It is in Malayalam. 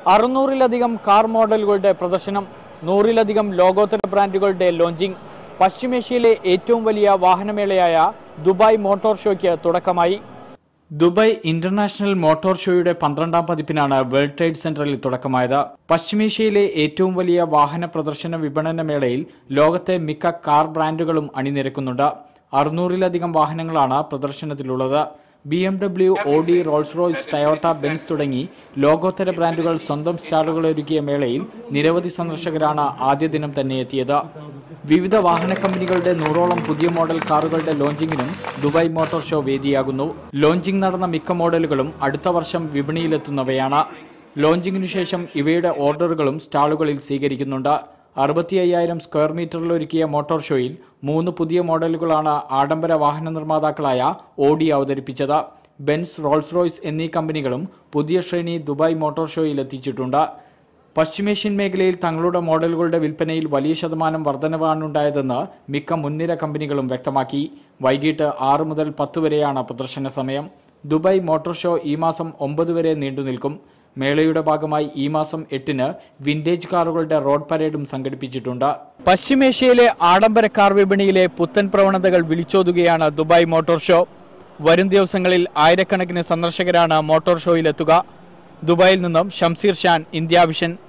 അറുന്നൂറിലധികം കാർ മോഡലുകളുടെ പ്രദർശനം നൂറിലധികം ലോകോത്തര ബ്രാൻഡുകളുടെ ലോഞ്ചിംഗ് പശ്ചിമേഷ്യയിലെ ഏറ്റവും വലിയ വാഹനമേളയായ ദുബായ് മോട്ടോർ ഷോയ്ക്ക് തുടക്കമായി ദുബായ് ഇന്റർനാഷണൽ മോട്ടോർ ഷോയുടെ പന്ത്രണ്ടാം പതിപ്പിനാണ് വേൾഡ് ട്രേഡ് സെന്ററിൽ തുടക്കമായത് പശ്ചിമേഷ്യയിലെ ഏറ്റവും വലിയ വാഹന പ്രദർശന വിപണന മേളയിൽ ലോകത്തെ മിക്ക കാർ ബ്രാൻഡുകളും അണിനിരക്കുന്നുണ്ട് അറുന്നൂറിലധികം വാഹനങ്ങളാണ് പ്രദർശനത്തിലുള്ളത് B M W Audi Rolls Royce Toyota Benz തുടങ്ങി ലോകോത്തര ബ്രാൻഡുകൾ സ്വന്തം സ്റ്റാളുകൾ ഒരുക്കിയ മേളയിൽ നിരവധി സന്ദർശകരാണ് ആദ്യ ദിനം തന്നെ എത്തിയത് വിവിധ വാഹന കമ്പനികളുടെ നൂറോളം പുതിയ മോഡൽ കാറുകളുടെ ലോഞ്ചിങ്ങിനും ദുബായ് മോട്ടോർ ഷോ വേദിയാകുന്നു ലോഞ്ചിംഗ് നടന്ന മിക്ക മോഡലുകളും അടുത്ത വർഷം വിപണിയിലെത്തുന്നവയാണ് ലോഞ്ചിങ്ങിനു ശേഷം ഇവയുടെ ഓർഡറുകളും സ്റ്റാളുകളിൽ സ്വീകരിക്കുന്നുണ്ട് അറുപത്തി അയ്യായിരം സ്ക്വയർ മീറ്ററിൽ ഒരുക്കിയ മോട്ടോർ ഷോയിൽ മൂന്ന് പുതിയ മോഡലുകളാണ് ആഡംബര വാഹന നിർമ്മാതാക്കളായ ഓഡി അവതരിപ്പിച്ചത് ബെൻസ് റോൾസ് റോയ്സ് എന്നീ കമ്പനികളും പുതിയ ശ്രേണി ദുബായ് മോട്ടോർ ഷോയിൽ എത്തിച്ചിട്ടുണ്ട് പശ്ചിമേഷ്യൻ മേഖലയിൽ തങ്ങളുടെ മോഡലുകളുടെ വിൽപ്പനയിൽ വലിയ ശതമാനം വർധനവാണുണ്ടായതെന്ന് മിക്ക മുൻനിര കമ്പനികളും വ്യക്തമാക്കി വൈകിട്ട് ആറ് മുതൽ പത്ത് വരെയാണ് പ്രദർശന സമയം ദുബായ് മോട്ടോർ ഷോ ഈ മാസം ഒമ്പത് വരെ നീണ്ടുനിൽക്കും മേളയുടെ ഭാഗമായി ഈ മാസം എട്ടിന് വിന്റേജ് കാറുകളുടെ റോഡ് പരേഡും സംഘടിപ്പിച്ചിട്ടുണ്ട് പശ്ചിമേഷ്യയിലെ ആഡംബര കാർ വിപണിയിലെ പുത്തൻ പ്രവണതകൾ വിളിച്ചോതുകയാണ് ദുബായ് മോട്ടോർ ഷോ വരും ദിവസങ്ങളിൽ ആയിരക്കണക്കിന് സന്ദർശകരാണ് മോട്ടോർ ഷോയിലെത്തുക ദുബായിൽ നിന്നും ഷംസീർ ഷാൻ ഇന്ത്യ വിഷൻ